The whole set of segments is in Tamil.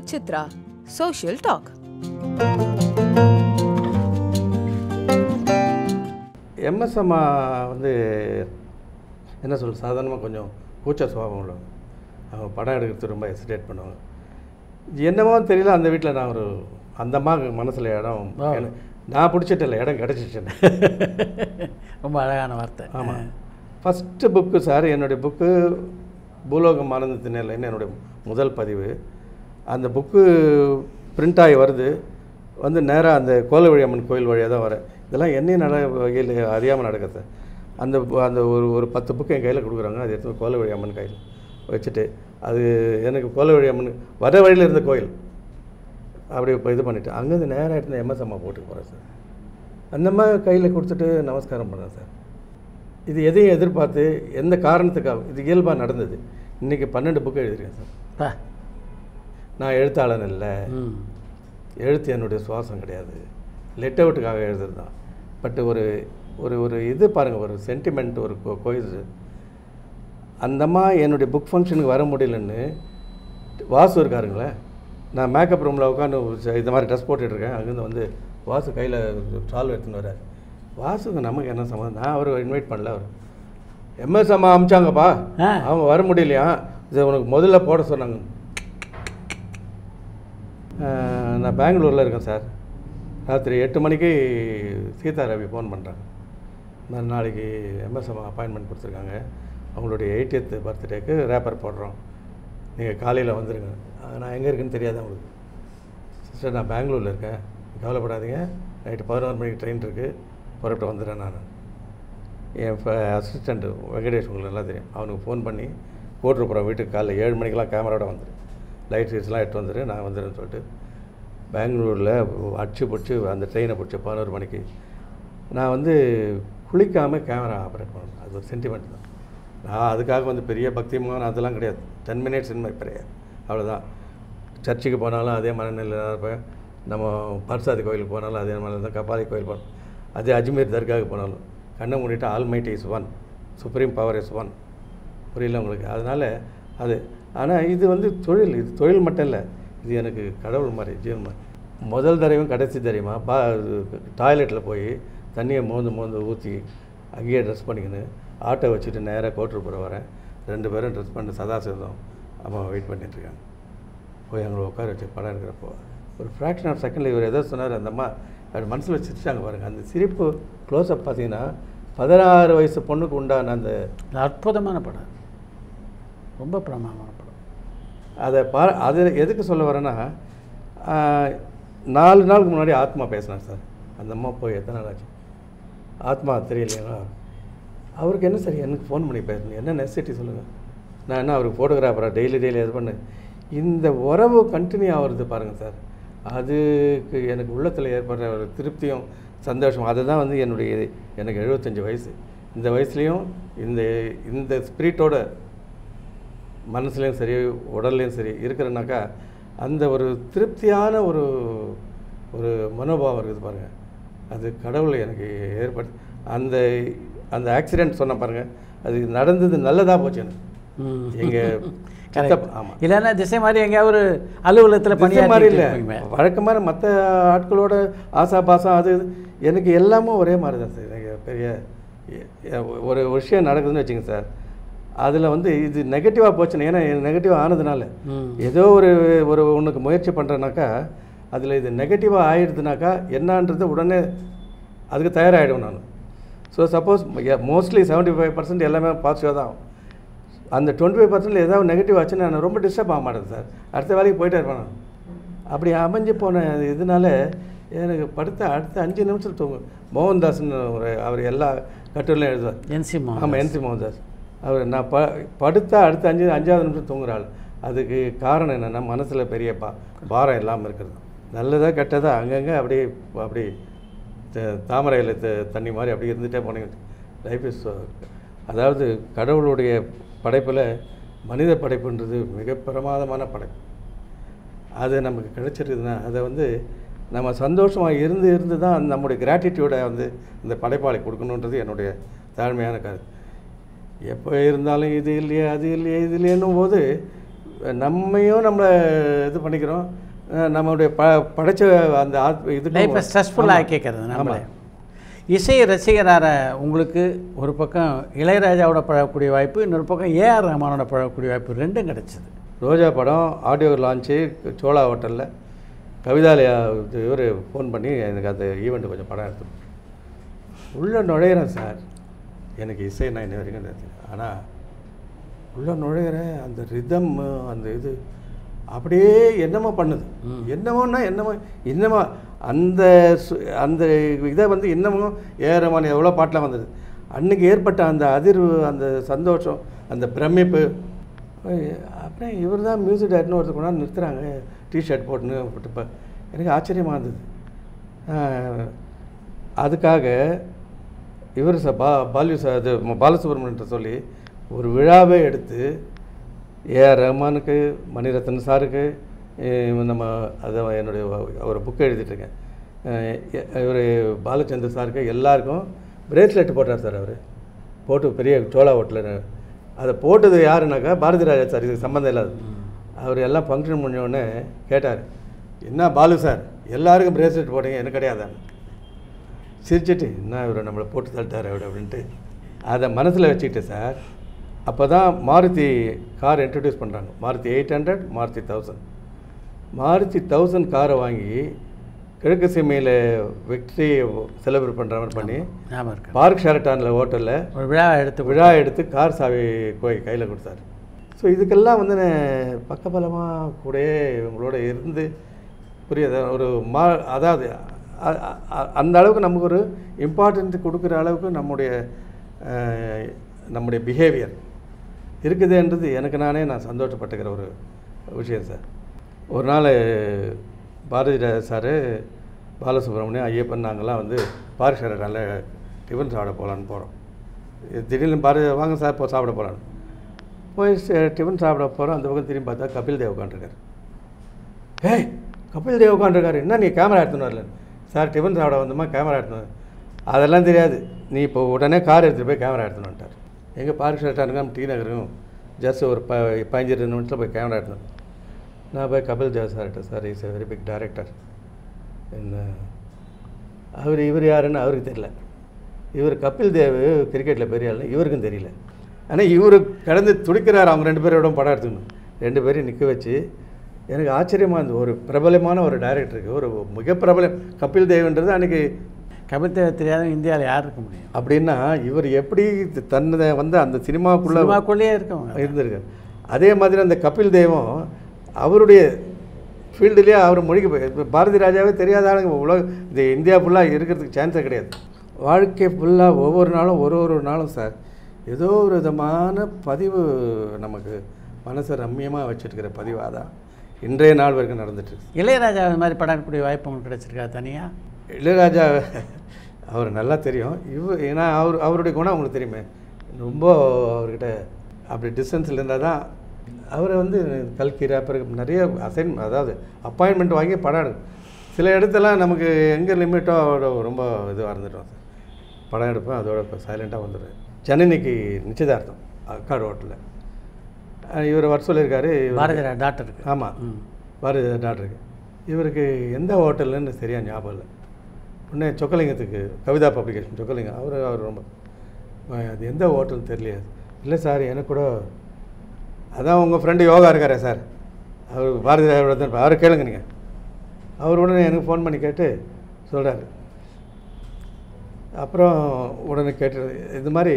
சித்ரா சோஷியல் டாக் எம்எஸ் அம்மா வந்து என்ன சொல்ல சாதாரணமாக கொஞ்சம் கூச்ச சுபாவம் உள்ளவங்க அவங்க படம் எடுக்கிறது ரொம்ப ஹெசிடேட் பண்ணுவாங்க என்னமோ தெரியல அந்த வீட்டில் நான் ஒரு அந்த அம்மா மனசில் இடம் எனக்கு- நான் பிடிச்சிட்டல இடம் கிடச்சிட்டேன் ரொம்ப அழகான வார்த்தை ஆமாம் ஃபஸ்ட்டு புக்கு சார் என்னுடைய புக்கு பூலோகம் ஆனந்த திணையிலன்னு என்னுடைய முதல் பதிவு அந்த புக்கு பிரிண்ட் ஆகி வருது வந்து நேராக அந்த கோலவழி அம்மன் கோயில் வழியாக தான் வரேன் இதெல்லாம் என்னையும் நட வகையில் அறியாமல் நடக்குது சார் அந்த bu- அந்த ஒரு ஒரு பத்து புக்கு என் கையில் கொடுக்குறாங்க அது எடுத்து கோலவழி அம்மன் கையில் வச்சுட்டு அது எனக்கு கோலவழி அம்மன் வர வழியில் இருந்த கோயில் அப்படி இப்போ இது பண்ணிவிட்டு அங்கேருந்து நேராக எடுத்து எம்எஸ் அம்மா போட்டுக்கு போகிறேன் சார் அந்த மாதிரி கையில் கொடுத்துட்டு நமஸ்காரம் பண்ணேன் சார் இது எதையும் எதிர்பார்த்து எந்த காரணத்துக்காக இது இயல்பாக நடந்தது இன்றைக்கி பன்னெண்டு புக்கு எழுதியிருக்கேன் சார் பா நான் எழுத்தாளன் இல்லை ம் எழுத்து என்னுடைய சுவாசம் கிடையாது லெட் அவுட்டுக்காக எழுதுறது தான் பட் ஒரு ஒரு ஒரு இது பாருங்கள் ஒரு சென்டிமெண்ட் ஒரு கோ- கோயில் அந்தம்மா என்னுடைய புக் ஃபங்க்ஷனுக்கு வர முடியலன்னு வாசு இருக்காருங்களே நான் மேக்கப் ரூமில் உட்காந்து இந்த மாதிரி ட்ரெஸ் போட்டுட்ருக்கேன் அங்கேருந்து வந்து வாசு கையில் ட்ரால் எடுத்துன்னு வர்றார் வாசுக்கு நமக்கு என்ன சம்மந்தம் நான் அவர் இன்வைட் பண்ணல அவர் எம்எஸ் அம்மா அமிச்சாங்கப்பா ஆ. அவங்க வர முடியலையா இது உனக்கு முதல்ல போட சொன்னாங்க அஹ், நான் பெங்களூரில் இருக்கேன் சார் ராத்திரி எட்டு மணிக்கு சீதா ரவி ஃபோன் பண்ணுறாங்க நான் நாளைக்கு எம்எஸ்எம் அப்பாயின்மெண்ட் கொடுத்துருக்காங்க அவங்களுடைய எயிட்டியத் பர்த்டேக்கு ரேப்பர் போடுறோம் நீங்கள் காலையில் வந்துடுங்க அஹ், நான் எங்கே இருக்குன்னு தெரியாது அவங்களுக்கு சிஸ்டர் நான் பெங்களூரில் இருக்கேன் கவலைப்படாதீங்க நைட்டு பதினோரு மணிக்கு ட்ரெயின் இருக்குது புறப்பட்டு வந்துடுறேன் நான் என் அசிஸ்டண்ட்டு வெங்கடேஷ் உங்களுக்கு நல்லா தெரியும் அவனுக்கு ஃபோன் பண்ணி போட்டுருப்புறோம் வீட்டுக்கு காலைல ஏழு மணிக்கெலாம் கேமராவோட வந்துடு லைட் சீட்ஸ்லாம் எடுத்து வந்துடு நான் வந்துடுறேன்னு சொல்லிட்டு பெங்களூரில் அடிச்சு பிடிச்சி அந்த ட்ரெயினை பிடிச்சி பதினோரு மணிக்கு நான் வந்து குளிக்காமல் கேமரா ஆப்ரேட் பண்ணணும் அது ஒரு சென்டிமெண்ட் தான் நான் அதுக்காக வந்து பெரிய பக்திமான அதெல்லாம் கிடையாது ten minutes in my prayer அவ்வளோதான் சர்ச்சுக்கு போனாலும் அதே மனநிலையில் தான் இருப்பேன் நம்ம பர்சாதி கோயிலுக்கு போனாலும் அதே மனநிலை தான் கபாலி கோயில் போனோம் அதே அஜ்மீர் தர்காவுக்கு போனாலும் கண்ணை மூடிட்டு almighty is one supreme power is one புரியல உங்களுக்கு அதனால் அது ஆனால் இது வந்து தொழில் இது தொழில் மட்டும் இல்லை இது எனக்கு கடவுள் மாதிரி ஜீவன் மாதிரி முதல் தடவையும் கடைசி தடவையுமா பா டாய்லெட்டில் போய் தண்ணியை மோந்து மோந்து ஊற்றி அங்கேயே ட்ரெஸ் பண்ணிக்கின்னு ஆட்டோ வச்சுட்டு நேராக கோட்டூர்புரம் வரேன் ரெண்டு பேரும் ட்ரெஸ் பண்ணி சதாசிவம் அம்மா வெயிட் பண்ணிட்டுருக்காங்க போய் அங்கே உட்கார வச்சு படம் எடுக்கிறப்போ ஒரு ஃப்ராக்ஷன் ஆஃப் செகண்டில் இவர் ஏதோ சொன்னார் அந்த அம்மா அப்படி மனசில் சிரிச்சாங்க பாருங்கள் அந்த சிரிப்பு க்ளோஸ்அப் பார்த்தீங்கன்னா பதினாறு வயசு பொண்ணுக்கு உண்டான அந்த இது அற்புதமான படம் ரொம்ப பிரமாதமான படம் அதை பா அது எதுக்கு சொல்ல வரேன்னா ஆஹ், நாலு நாளுக்கு முன்னாடி ஆத்மா பேசினார் சார் அந்த அம்மா போய் எத்தனை நாள் ஆச்சு ஆத்மா தெரியலையா அவருக்கு என்ன சரி எனக்கு ஃபோன் பண்ணி பேசணும் என்ன நெசசிட்டி சொல்லுங்கள் நான் என்ன அவருக்கு ஃபோட்டோகிராஃபராக டெய்லி டெய்லி இது பண்ணு இந்த உறவு கண்டினியூ ஆகிறது பாருங்கள் சார் அதுக்கு எனக்கு உள்ளத்தில் ஏற்படுற ஒரு திருப்தியும் சந்தோஷம் அதுதான் வந்து என்னுடைய இது. எனக்கு எழுபத்தஞ்சி வயசு இந்த வயசுலேயும் இந்த இந்த ஸ்பிரிட்டோட மனசுலேயும் சரி உடல்லையும் சரி இருக்கிறனாக்கா அந்த ஒரு திருப்தியான ஒரு ஒரு மனோபாவம் இருக்குது பாருங்கள் அது கடவுளை எனக்கு ஏற்படு அந்த அந்த ஆக்சிடெண்ட் சொன்ன பாருங்கள் அது நடந்தது நல்லதாக போச்சு எனக்கு ம். எங்கள் சித்தப்பா ஆமாம் இல்லைன்னா திசை மாதிரி எங்கேயாவது ஒரு அலுவலகத்தில் திசை மாதிரி இல்லை பணியாற்றி வழக்கமான மற்ற ஆட்களோட ஆசா பாசம் அது இது, எனக்கு எல்லாமே ஒரே மாதிரி தான் சார் எனக்கு பெரிய எ- எ- ஒரு விஷயம் நடக்குதுன்னு வச்சுங்க சார் அதில் வந்து இது நெகட்டிவாக போச்சுன்னா ஏன்னா நெகட்டிவ் ஆனதுனால ம். ஏதோ ஒரு ஒரு ஒன்றுக்கு முயற்சி பண்ணுறேனாக்கா அதில் இது நெகட்டிவாக ஆயிடுதுனாக்கா என்னன்றது உடனே அதுக்கு தயாராகிடும் நான் so suppose mostly seventy five percent எல்லாமே பாசிட்டிவாக தான் ஆகும். அந்த டுவெண்ட்டி ஃபைவ் பர்சன்ட் ஏதாவது நெகட்டிவ் ஆச்சுன்னா நான் ரொம்ப டிஸ்டர்ப் ஆக மாட்டேன் சார் அடுத்த வேலைக்கு போயிட்டே இருப்பேன் நான் அப்படி அமைஞ்சு போன இதனால எனக்கு படுத்த அடுத்த அஞ்சு நிமிஷம் தூங்கும் மோகன்தாஸ்னு ஒரு அவர் எல்லா கட்டுரையும் எழுதுவார் என்சி ஆமாம் என்சி மோகன்தாஸ் அவர் நான் ப படுத்தா அடுத்த அஞ்சு அஞ்சாவது நிமிஷம் தூங்குற ஆள் அதுக்கு காரணம் என்னென்னா மனசில் பெரிய பா பாரம் இல்லாமல் இருக்கிறது நல்லதா கெட்டதா அங்கங்கே அப்படியே அப்படி த- தாமரையில் த தண்ணி மாதிரி அப்படி இருந்துகிட்டே போனீங்க லைஃப் இஸ் அதாவது கடவுளுடைய படைப்பில் மனித படைப்புன்றது மிக பிரமாதமான படைப்பு அது நமக்கு கிடைச்சிருக்குதுன்னா அதை வந்து நம்ம சந்தோஷமாக இருந்து இருந்து தான் நம்முடைய கிராட்டிடியூடை வந்து இந்த படைப்பாளி கொடுக்கணுன்றது என்னுடைய தாழ்மையான கருத்து எப்போ இருந்தாலும் இது இல்லையே அது இல்லையே இது இல்லையேன்னும் போது நம்மையும் நம்மளை இது பண்ணிக்கிறோம் அஹ் நம்மளுடைய ப படைச்ச அந்த ஆத் இதுக்கும் லைஃப்பை ஸ்ட்ரெஸ்ஃபுல்லாக ஆமா. கேட்குறது நம்மளே ஆமா. இசை ரசிகரார உங்களுக்கு ஒரு பக்கம் இளையராஜாவோட பழகக்கூடிய வாய்ப்பு இன்னொரு பக்கம் ஏஆர் ரஹ்மானோட பழகக்கூடிய வாய்ப்பு ரெண்டும் கிடச்சிது ரோஜா படம் ஆடியோ லான்ச்சு சோழா ஹோட்டலில் கவிதாலயா இவர் ஃபோன் பண்ணி எனக்கு அந்த ஈவெண்ட் கொஞ்சம் படம் எடுத்து உள்ளே நுழையிறேன் சார் எனக்கு இசை நான் இன்ன வரைக்கும் தெரியாது ஆனால் உள்ளே நுழையிறேன் அந்த ரிதம் அந்த இது அப்படியே என்னமோ பண்ணுது என்னமோன்னா என்னமோ என்னமோ அந்த சு- அந்த இதை வந்து இன்னமும் ஏறமான எவ்வளோ பாட்டெலாம் வந்தது அன்னைக்கு ஏற்பட்ட அந்த அதிர்வு அந்த சந்தோஷம் அந்த பிரமிப்பு ஐய, அப்புறம் இவர் தான் மியூசிக் டேரக்டர்னு ஒருத்தர் கொண்டாந்து நிறுத்துறாங்க டிஷர்ட் போட்டுன்னு போட்டுப்ப எனக்கு ஆச்சரியமாக இருந்தது ஆஹ், அதுக்காக இவர் ச பா பால்யு ச இது ம- பாலசுப்ரமணியன்ட்ட சொல்லி ஒரு விழாவே எடுத்து ஏஆர் ரஹ்மானுக்கு மணிரத்னம் சாருக்கு அஹ் நம்ம அதை என்னுடைய ஒரு புக்கை எழுதிட்டுருக்கேன் இவர் பாலச்சந்தர் சாருக்கு எல்லாருக்கும் பிரேஸ்லெட் போட்டார் சார் அவர் போட்டு பெரிய சோழா ஹோட்டலில் அதை போட்டது யாருனாக்கா பாரதி ராஜா சார் இதுக்கு சம்மந்தம் இல்லாது அவர் எல்லாம் ஃபங்க்ஷன் முடிஞ்ச உடனே கேட்டார் என்ன பாலு சார் எல்லாருக்கும் பிரேஸ்லெட் போட்டீங்க எனக்கு கிடையாதான்னு சிரிச்சிட்டு என்ன இவர் நம்மளை போட்டு தள்ளிட்டார் அவர் அப்படின்ட்டு அதை மனசில் வச்சுக்கிட்டு சார் அப்போ தான் மாருதி கார் இன்ட்ரடியூஸ் பண்ணுறாங்க Maruti eight hundred Maruti thousand Maruti thousand காரை வாங்கி கிழக்கு சீமையில் வெற்றி செலிப்ரேட் பண்ணுற மாதிரி பண்ணி ஞாபகம் இருக்கு பார்க் ஷெரட்டானில் ஹோட்டலில் ஒரு விழா எடுத்து விழா எடுத்து கார் சாவி கோய் கையில் கொடுத்தாரு ஸோ இதுக்கெல்லாம் வந்து நான் பக்கபலமாக கூடயே இவங்களோட இருந்து புரியுது ஒரு மா அதாவது அ- அ- அ- அந்த அளவுக்கு நமக்கு ஒரு இம்பார்ட்டன்ட் கொடுக்குற அளவுக்கு நம்முடைய அஹ், நம்முடைய பிஹேவியர் இருக்குதுன்றது எனக்கு நானே நான் சந்தோஷப்பட்டுக்கிற ஒரு விஷயம் சார் ஒரு நாள் பாரதி ராஜா சார் பாலசுப்ரமணியம் ஐயப்பன் நாங்கள்லாம் வந்து பார்க் ஷெரட்டானில் டிஃபன் சாப்பிட போகலான்னு போகிறோம் திடீர்னு பாரதி வாங்க சார் இப்போ சாப்பிட போகலான்னு போய் ச- டிஃபன் சாப்பிட போகிறோம் அந்த பக்கம் திரும்பி பார்த்தா கபில் தேவ் உட்காந்துருக்காரு ஏய் கபில் தேவ் உட்காந்துருக்காரு என்ன நீ கேமரா எடுத்துன்னு வரல சார் டிஃபன் சாப்பிட வந்தோமா கேமரா எடுத்துன்னு வர. அதெல்லாம் தெரியாது நீ இப்போ உடனே கார் எடுத்துகிட்டு போய் கேமரா எடுத்துன்னு வந்துட்டார் எங்கே பார்க் ஷர்ட்டானுங்க டி நகரும் ஜஸ்ட் ஒரு ப பதினஞ்சு இருபது நிமிஷத்தில் போய் கேமரா எடுத்துன்னு வந்தேன். நான் போய் கபில் தேவ் சார்கிட்ட sir is a very big director என்ன அவர் இவர் யாருன்னு அவருக்கு தெரியல இவர் கபில் தேவ் கிரிக்கெட்டில் பெரிய ஆள் இவருக்கும் தெரியல ஆனால் இவர் கடந்து துடிக்கிறார் அவங்க ரெண்டு பேரோட படம் எடுத்துக்கணும் ரெண்டு பேரையும் நிற்க வச்சு எனக்கு ஆச்சரியமாக இருந்தது ஒரு பிரபலமான ஒரு டைரக்டருக்கு ஒரு மிக பிரபலம் கபில் தேவ்ன்றது அன்றைக்கி கபித்தேவ தெரியாத இந்தியாவில் யார் இருக்க முடியும் அப்படின்னா இவர் எப்படி தன்னை வந்து அந்த சினிமாக்குள்ளே சினிமாக்குள்ளேயே இருக்கவங்க இருந்திருக்கார் அதே மாதிரி அந்த கபில் தேவம் அவருடைய ஃபீல்டுலேயே அவர் மொழிக்கு போய் இப்ப பாரதி ராஜாவே தெரியாத ஆளுங்க உலக இந்த இந்தியா ஃபுல்லாக இருக்கிறதுக்கு சான்ஸே கிடையாது வாழ்க்கை ஃபுல்லாக ஒவ்வொரு நாளும் ஒரு ஒரு நாளும் சார் ஏதோ ஒரு விதமான பதிவு நமக்கு மனசை ரம்மியமாக வச்சுருக்கிற பதிவாக தான் இன்றைய நாள் வரைக்கும் நடந்துட்டுருக்கு இளையராஜா இது மாதிரி படம் எடுக்கக்கூடிய வாய்ப்பு உங்களுக்கு கிடைச்சிருக்கா தனியாக இளையராஜா அவர் நல்லா தெரியும் இவ ஏன்னா அவர் அவருடைய குணம் உங்களுக்கு தெரியுமே ரொம்ப அவர்கிட்ட அப்படி டிஸ்டன்ஸில் இருந்தால் தான் அவரை வந்து கல்கி ரேப்பருக்கு நிறைய அசைன் அதாவது அப்பாயின்மெண்ட் வாங்கி படம் எடுக்கும் சில இடத்தெல்லாம் நமக்கு எங்கே லிமிட்டோ அவரோட ரொம்ப இதுவாக இருந்துட்டோம் சார் படம் எடுப்பேன் அதோட இப்போ சைலண்ட்டாக வந்துடுவேன் ஜனனிக்கு நிச்சயதார்த்தம் அக்காடு ஹோட்டலில் இவர் வர சொல்லியிருக்காரு இவர் பாரதி ரா- டாக்டருக்கு ஆமாம் ம். பாரதி டாக்டருக்கு இவருக்கு எந்த ஹோட்டல்னு சரியாக ஞாபகம் இல்லை உடனே சொக்கலிங்கத்துக்கு கவிதா பப்ளிகேஷன் சொக்கலிங்கம் அவர் அவர் ரொம்ப "அஹ், அது எந்த ஹோட்டல்னு தெரியலையா இல்லை சார் எனக்கு கூட அதான் உங்கள் ஃப்ரெண்டு யோகா இருக்காரே சார் அவர் பாரதி ராஜாவோட தான் அவரை கேளுங்க நீங்கள் அவர் உடனே எனக்கு ஃபோன் பண்ணி கேட்டு சொல்கிறாரு அப்புறம் உடனே கேட்டு இது மாதிரி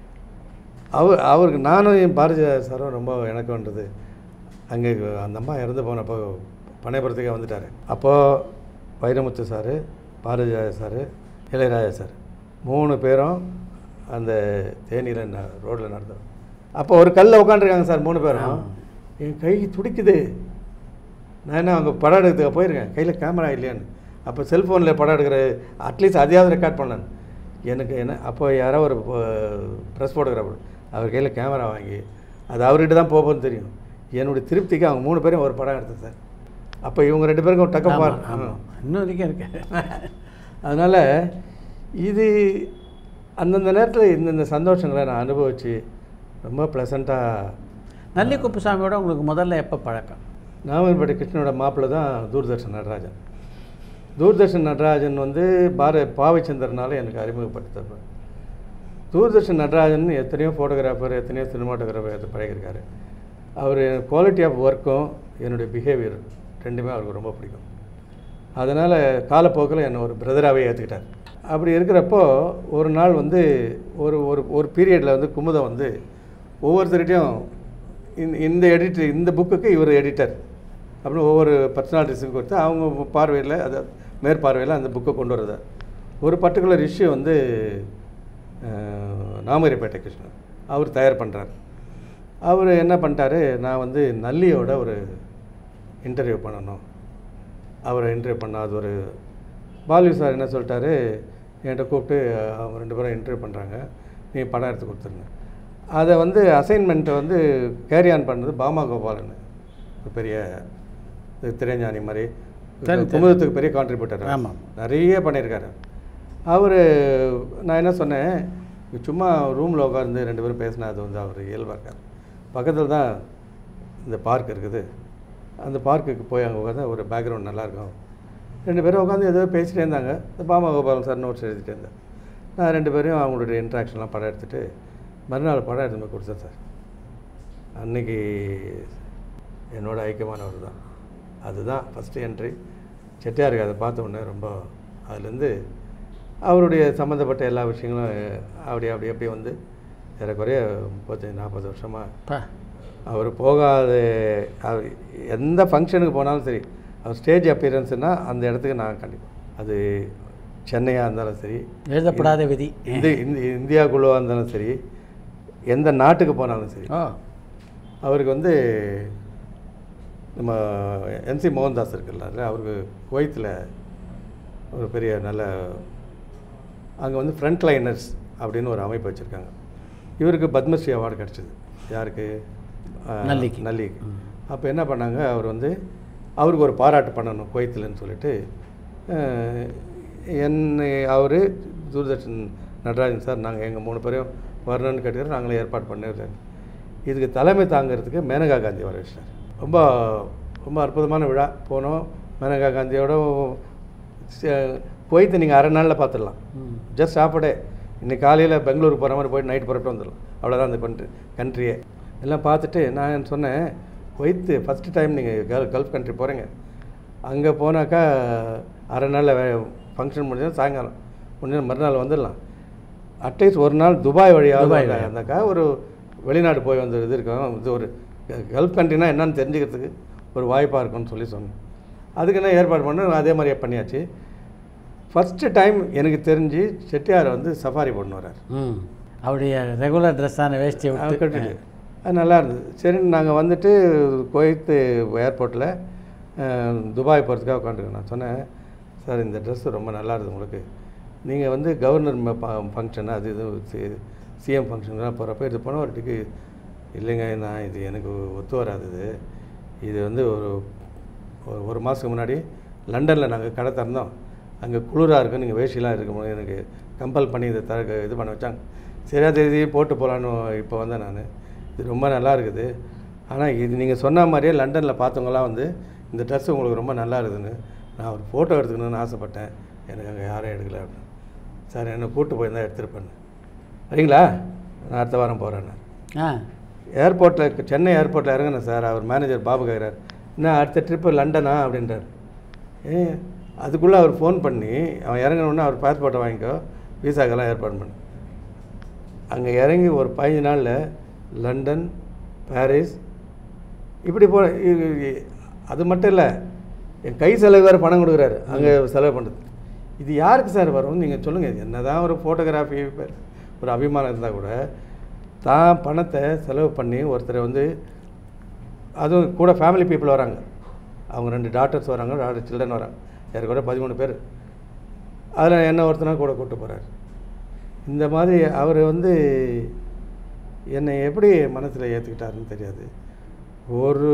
அவர் அவருக்கு நானும் என் பாரதி ராஜா சாரும் ரொம்ப இணக்கம்ன்றது அங்கே அந்த அம்மா இறந்து போனப்போ பனைபுரத்துக்கே வந்துட்டார் அப்போது Vairamuthu sir Bharathi Raja sir Ilaiyaraaja sir மூணு பேரும் அந்த தேனியில் ரோட்டில் நடந்தோம் அப்போ ஒரு கல்லில் உட்காந்துருக்காங்க சார் மூணு பேரும் என் கை துடிக்குது நான் என்ன அங்கே படம் எடுக்கிறதுக்கு போயிருக்கேன் கையில் கேமரா இல்லையான்னு அப்போ செல்ஃபோனில் படம் எடுக்கிற அட்லீஸ்ட் அதையாவது ரெக்கார்ட் பண்ணேன் எனக்கு என்ன அப்போ யாரோ ஒரு ப்ரெஸ் ஃபோட்டோகிராஃபர் அவர் கையில் கேமரா வாங்கி அது அவர்கிட்ட தான் போகும்னு தெரியும் என்னுடைய திருப்திக்கு அவங்க மூணு பேரும் ஒரு படம் எடுத்தேன் சார் அப்போ இவங்க ரெண்டு பேருக்கும் டக்கப் ஆமாம் ஆமாம் இன்னும் வரைக்கும் இருக்கு அதனால் இது அந்தந்த நேரத்தில் இந்தந்த சந்தோஷங்களை நான் அனுபவித்து ரொம்ப ப்ளசண்ட்டாக நல்லி குப்புசாமியோட உங்களுக்கு முதல்ல எப்போ பழக்கம் நாமல்பேட்டை கிருஷ்ணனோட மாப்பிள்ளை தான் தூர்தர்ஷன் நடராஜன் தூர்தர்ஷன் நடராஜன் வந்து பார பாவைச்சந்திரனால எனக்கு அறிமுகப்படுத்தப்ப தூர்தர்ஷன் நடராஜன் எத்தனையோ ஃபோட்டோகிராஃபர் எத்தனையோ சினிமாட்டோகிராஃபர் பழகிருக்காரு அவர் குவாலிட்டி ஆஃப் ஒர்க்கும் என்னுடைய பிஹேவியர் ரெண்டுமே அவருக்கு ரொம்ப பிடிக்கும் அதனால் காலப்போக்கில் என்னை ஒரு பிரதராகவே ஏற்றுக்கிட்டார் அப்படி இருக்கிறப்போ ஒரு நாள் வந்து ஒரு ஒரு ஒரு பீரியடில் வந்து குமுதம் வந்து ஒவ்வொருத்தர்கிட்டையும் இந்த இந்த எடிட்டர் இந்த புக்குக்கு இவர் எடிட்டர் அப்படின்னு ஒவ்வொரு பர்சனாலிட்டிஸும் கொடுத்து அவங்க பார்வையில் அது மேற்பார்வையில் அந்த புக்கை கொண்டு வரது ஒரு பர்டிகுலர் இஷ்யூ வந்து அஹ், நாமரிப்பேட்டை கிருஷ்ணன் அவர் தயார் பண்ணுறார் அவர் என்ன பண்ணிட்டாரு நான் வந்து நல்லியோட ஒரு இன்டர்வியூ பண்ணணும் அவரை இன்டர்வியூ பண்ண அது ஒரு பாலு சார் என்ன சொல்லிட்டாரு என்கிட்ட கூப்பிட்டு அஹ், அவங்க ரெண்டு பேரும் இன்டர்வியூ பண்ணுறாங்க நீ படம் எடுத்து கொடுத்துருங்க அதை வந்து அசைன்மெண்ட்டை வந்து கேரி ஆன் பண்ணது பாமா கோபாலன் ஒரு பெரிய இது திரைஞானி மாதிரி சரி, குமுதத்துக்கு பெரிய கான்ட்ரிபியூட்டர் ஆமாம். நிறைய பண்ணியிருக்காரு அவர் நான் என்ன சொன்னேன் சும்மா ரூமில் உட்காந்து ரெண்டு பேரும் பேசினா அது வந்து அவர் இயல்பாக இருக்கார் பக்கத்தில் தான் இந்த பார்க் இருக்குது அந்த பார்க்குக்கு போய் அங்கே உட்காந்து ஒரு பேக்ரவுண்ட் நல்லாயிருக்கும் ரெண்டு பேரும் உட்காந்து ஏதோ பேசிட்டே இருந்தாங்க இந்த பாமா கோபாலன் சார் நோட்ஸ் எழுதிட்டே இருந்தேன் நான் ரெண்டு பேரையும் அவங்களுடைய இன்ட்ராக்ஷன்லாம் படம் எடுத்துகிட்டு மறுநாள் படம் எடுத்து போய் கொடுத்தேன் சார் அன்னைக்கு என்னோட ஐக்கியமானவர் தான் அதுதான் ஃபஸ்ட்டு என்ட்ரி செட்டியாருக்கு அதை பார்த்த உடனே ரொம்ப அதுலேருந்து அவருடைய சம்மந்தப்பட்ட எல்லா விஷயங்களும் அப்படி அப்படி அப்படி வந்து ஏறக்குறைய முப்பத்தஞ்சு நாற்பது வருஷமாக பா அவர் போகாத அவர் எந்த ஃபங்க்ஷனுக்கு போனாலும் சரி அவர் ஸ்டேஜ் அப்பியரன்ஸ்னால் அந்த இடத்துக்கு நான் கண்டிப்பாக அது சென்னையாக இருந்தாலும் சரி எழுதப்படாத விதி இந்த இந்த இந்தியாக்குள்ளே இருந்தாலும் சரி எந்த நாட்டுக்கு போனாலும் சரி ஓ அவருக்கு வந்து நம்ம என்சி மோகன்தாஸ் இருக்குல்ல அதுல அவருக்கு குவைத்தில் ஒரு பெரிய நல்ல அங்கே வந்து ஃப்ரண்ட் லைனர்ஸ் அப்படின்னு ஒரு அமைப்பு வச்சுருக்காங்க இவருக்கு பத்மஸ்ரீ அவார்டு கிடச்சிது யாருக்கு ஆஹ், நல்லிக்கு. நல்லிக்கு அப்போ என்ன பண்ணாங்க அவர் வந்து அவருக்கு ஒரு பாராட்டு பண்ணணும் குவைத்தில்னு சொல்லிட்டு ஆஹ், என்னை அவர் தூர்தர்ஷன் நடராஜன் சார் நாங்கள் எங்கள் மூணு பேரையும் வரணும்னு கேட்டுக்கிறோம் நாங்களே ஏற்பாடு பண்ணிடுறேன் இதுக்கு தலைமை தாங்கிறதுக்கு மேனகா காந்தி வர வச்சிட்டார் ரொம்ப ரொம்ப அற்புதமான விழா போனோம் மேனகா காந்தியோட ச- குவைத்தை நீங்கள் அரை நாளில் பார்த்துடலாம் ஜஸ்ட் சாப்பிடே இன்னைக்கு காலையில் பெங்களூருக்கு போகிற மாதிரி போயிட்டு நைட் புறப்பட்டு வந்துடலாம் அவ்வளோதான் அந்த கண்ட்ரி கண்ட்ரியே எல்லாம் பார்த்துட்டு நான் சொன்னேன் குவைத்து ஃபஸ்ட்டு டைம் நீங்கள் கல் கல்ஃப் கண்ட்ரி போகிறீங்க அங்கே போனாக்கா அரை நாளில் ஃபங்க்ஷன் முடிஞ்சா சாயங்காலம் முடிஞ்ச மறுநாள் வந்துடலாம் அட்லீஸ்ட் ஒரு நாள் துபாய் வழியாக துபாய் துபாய் இருந்தாக்கா ஒரு வெளிநாடு போய் வந்த இது இருக்கும் இது ஒரு கல்ஃப் கண்ட்ரினா என்னன்னு தெரிஞ்சுக்கிறதுக்கு ஒரு வாய்ப்பாக இருக்கும்னு சொல்லி சொன்னேன் அதுக்கு என்ன ஏற்பாடு பண்ண அதே மாதிரியே பண்ணியாச்சு ஃபஸ்ட்டு டைம் எனக்கு தெரிஞ்சு செட்டியார் வந்து சஃபாரி பண்ணு வர்றார் ம் அவருடைய ரெகுலர் ட்ரெஸ்ஸான வேஷ்டியை அது விட்டு கட்டிட்டு அது நல்லா இருந்தது சரின்னு நாங்கள் வந்துட்டு குவைத்து ஏர்போர்ட்டில் துபாய் போகிறதுக்காக உட்காந்துருக்கோம் நான் சொன்னேன் சார் இந்த ட்ரெஸ்ஸு ரொம்ப நல்லா இருக்குது உங்களுக்கு நீங்கள் வந்து கவர்னர் ஃபங்க்ஷன் அது இது சிஎம் ஃபங்க்ஷன்லாம் போகிறப்ப இது போனால் ஒரு டிக்கு இல்லைங்க நான் இது எனக்கு ஒத்து வராது இது இது வந்து ஒரு ஒரு- ஒரு மாதத்துக்கு முன்னாடி லண்டனில் நாங்கள் கடை திறந்தோம் அங்கே குளிராக இருக்கும் நீங்கள் வேஷ்டிலாம் இருக்கும் எனக்கு கம்பல் பண்ணி இதை தர இது பண்ண வச்சாங்க சரியா தெரியுது போட்டு போகலான்னு இப்போ வந்தேன் நான் இது ரொம்ப நல்லா இருக்குது ஆனால் இது நீங்கள் சொன்ன மாதிரியே லண்டனில் பார்த்தவங்கலாம் வந்து இந்த ட்ரெஸ் உங்களுக்கு ரொம்ப நல்லா இருக்குதுன்னு நான் ஒரு ஃபோட்டோ எடுத்துக்கணும்னு ஆசைப்பட்டேன் எனக்கு அங்கே யாரும் எடுக்கல அப்படின்னு சார் என்னை கூப்பிட்டு போயிருந்தா எடுத்துருப்பேன் சரிங்களா நான் அடுத்த வாரம் போகிறேன் ஆ ஏர்போர்ட்டில் சென்னை ஏர்போர்ட்டில் இறங்கினேன் சார் அவர் மேனேஜர் பாபு கேட்குறாரு என்ன அடுத்த ட்ரிப்பு லண்டனா அப்படின்றார் ஏ அதுக்குள்ளே அவர் ஃபோன் பண்ணி அவன் இறங்கினோடனே அவர் பாஸ்போர்ட்டை வாங்கிக்கோ விசாக்கெல்லாம் ஏற்பாடு பண்ணு அங்கே இறங்கி ஒரு பதினஞ்சு நாளில் லண்டன் பாரிஸ் இப்படி போ இ- இ- அது மட்டும் இல்லை என் கை செலவு வேறு பணம் கொடுக்குறாரு அங்கே செலவு பண்ணுறது இது யாருக்கு சார் வரும் நீங்கள் சொல்லுங்கள் என்ன தான் ஒரு ஃபோட்டோகிராஃபி ஒரு அபிமானம் இருந்தால் கூட தான் பணத்தை செலவு பண்ணி ஒருத்தரை வந்து அதுவும் கூட ஃபேமிலி பீப்புள் வராங்க அவங்க ரெண்டு டாக்டர்ஸ் வராங்க டாக்டர் சில்ட்ரன் வராங்க யாருக்கு கூட பதிமூணு பேர் அதில் என்ன ஒருத்தனா கூட கூட்டு போகிறார் இந்த மாதிரி அவர் வந்து என்னை எப்படி மனசில் ஏற்றுக்கிட்டாருன்னு தெரியாது ஒரு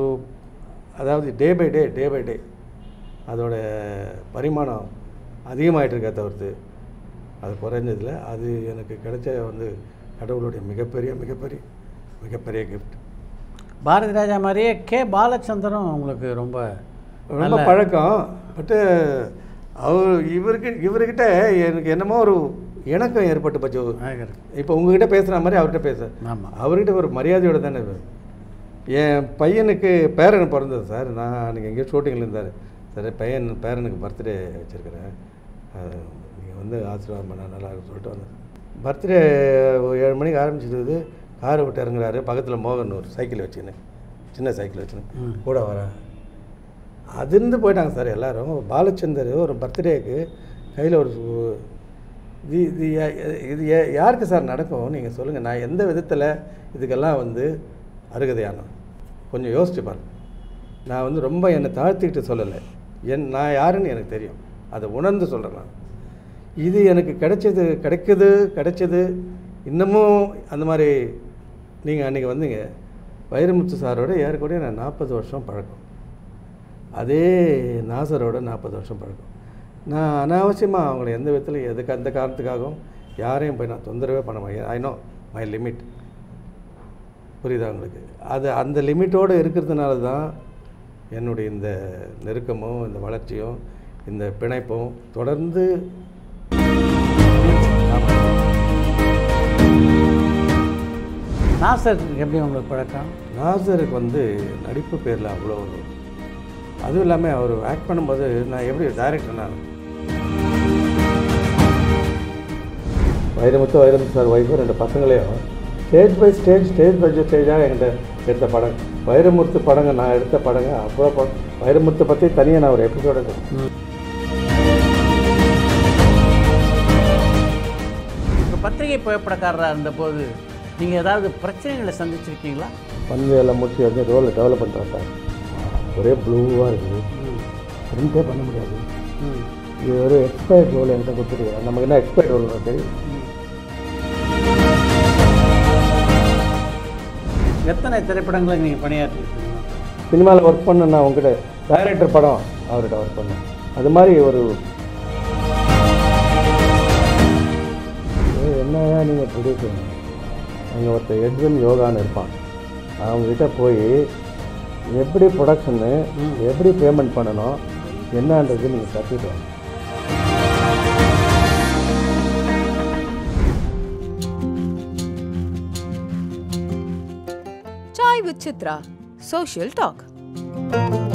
அதாவது day by day day by day அதோட பரிமாணம் அதிகமாயிட்டு இருக்கே தவிர்த்து அது குறைஞ்சதில்ல அது எனக்கு கிடைச்ச வந்து கடவுளுடைய மிகப்பெரிய மிகப்பெரிய மிகப்பெரிய கிஃப்ட் பாரதி ராஜா மாதிரியே கே பாலச்சந்தரும் உங்களுக்கு ரொம்ப ரொம்ப பழக்கம் பட்டு அவர் இவருக்கு இவர்கிட்ட எனக்கு என்னமோ ஒரு இணக்கம் ஏற்பட்டு போச்சு அழகர். இப்போ உங்ககிட்ட பேசுகிற மாதிரி அவர்கிட்ட பேச ஆமாம் அவர்கிட்ட ஒரு மரியாதையோடு தானே இவர். என் பையனுக்கு பேரன் பிறந்தது சார் நான் அன்றைக்கி எங்கேயோ ஷூட்டிங்கில் இருந்தார் சார் பையன் பேரனுக்கு பர்த்டே வச்சுருக்கிறேன் நீங்கள் வந்து ஆசீர்வாதம் பண்ண நல்லா இருக்கும்னு சொல்லிட்டு வந்தேன் பர்த்டே ஏழு மணிக்கு ஆரம்பிச்சிருக்குது காரை விட்டு இறங்குறாரு பக்கத்தில் மோகன் ஒரு சைக்கிள் வச்சுன்னு சின்ன சைக்கிள் வச்சுன்னு கூட வரேன் அதிருந்து போயிட்டாங்க சார் எல்லாரும் பாலச்சந்தர் ஒரு பர்த்டேக்கு கையில் ஒரு சு- இது இது யா- இது யா- யாருக்கு சார் நடக்கும் நீங்கள் சொல்லுங்கள் நான் எந்த விதத்தில் இதுக்கெல்லாம் வந்து அருகதையானோம் கொஞ்சம் யோசிச்சு பாருங்க நான் வந்து ரொம்ப என்னை தாழ்த்திக்கிட்டு சொல்லலை என் நான் யாருன்னு எனக்கு தெரியும் அதை உணர்ந்து சொல்கிறேன் நான் இது எனக்கு கிடைச்சது கிடைக்குது கிடைச்சது இன்னமும் அந்த மாதிரி நீங்கள் அன்றைக்கி வந்தீங்க வைரமுத்து சாரோட ஏறக்கூடிய நான் நாற்பது வருஷம் பழக்கம் அதே நாசரோட நாற்பது வருஷம் பழக்கம் நான் அனாவசியமாக அவங்கள எந்த விதத்தில் எதுக்கு அந்த காரணத்துக்காகவும் யாரையும் போய் நான் தொந்தரவே பண்ண மாட்டேன் ஐ நோ மை லிமிட் புரியுதா உங்களுக்கு அது அந்த லிமிட்டோடு இருக்கிறதுனால தான் என்னுடைய இந்த நெருக்கமும் இந்த வளர்ச்சியும் இந்த பிணைப்பும் தொடர்ந்து நாசர் எப்படி உங்களுக்கு பழக்கம் நாசருக்கு வந்து நடிப்பு பேரில் அவ்வளோ ஒரு அதுவும் இல்லாமல் அவர் ஆக்ட் பண்ணும்போது நான் எப்படி டைரக்டர் நான் வைரமுத்து வைரமுத்து சார் ஒய்ஃபு ரெண்டு பசங்களையும் stage by stage stage by ஸ்டேஜாக என்கிட்ட எடுத்த படம் வைரமுத்து படங்க நான் எடுத்த படங்க அவ்வளோ படம் வைரமுத்து பற்றி தனியாக நான் ஒரு எபிசோட ஒரு பத்திரிகை புகைப்படக்காரராக இருந்தபோது நீங்கள் ஏதாவது பிரச்சனைகளை சந்திச்சிருக்கீங்களா பன்வேலை முடிச்சு வந்து ரோலை டெவலப் பண்ணுறேன் சார் ஒரே ப்ளூவாக இருக்குது பிரிண்டே பண்ண முடியாது ம் இது ஒரு எக்ஸ்பயர்ட் ரோல் என்கிட்ட கொடுத்துருக்காங்க நமக்கு என்ன எக்ஸ்பயர்ட் ரோல் தெரியும் எத்தனை திரைப்படங்களுக்கு நீங்கள் பணியாற்றிருக்கீங்க சினிமாவில் ஒர்க் பண்ண நான் உங்ககிட்ட டைரக்டர் படம் அவர்கிட்ட ஒர்க் பண்ணேன் அது மாதிரி ஒரு ஏய், என்னய்யா நீங்கள் ப்ரொடியூசர் அங்கே ஒருத்தர் எட்வின் யோகான்னு இருப்பான் அவங்ககிட்ட போய் எப்படி ப்ரொடக்ஷனு எப்படி பேமெண்ட் பண்ணணும் என்னன்றது நீங்கள் கற்றுட்டு வாங்க Chai with Chitra. Social talk.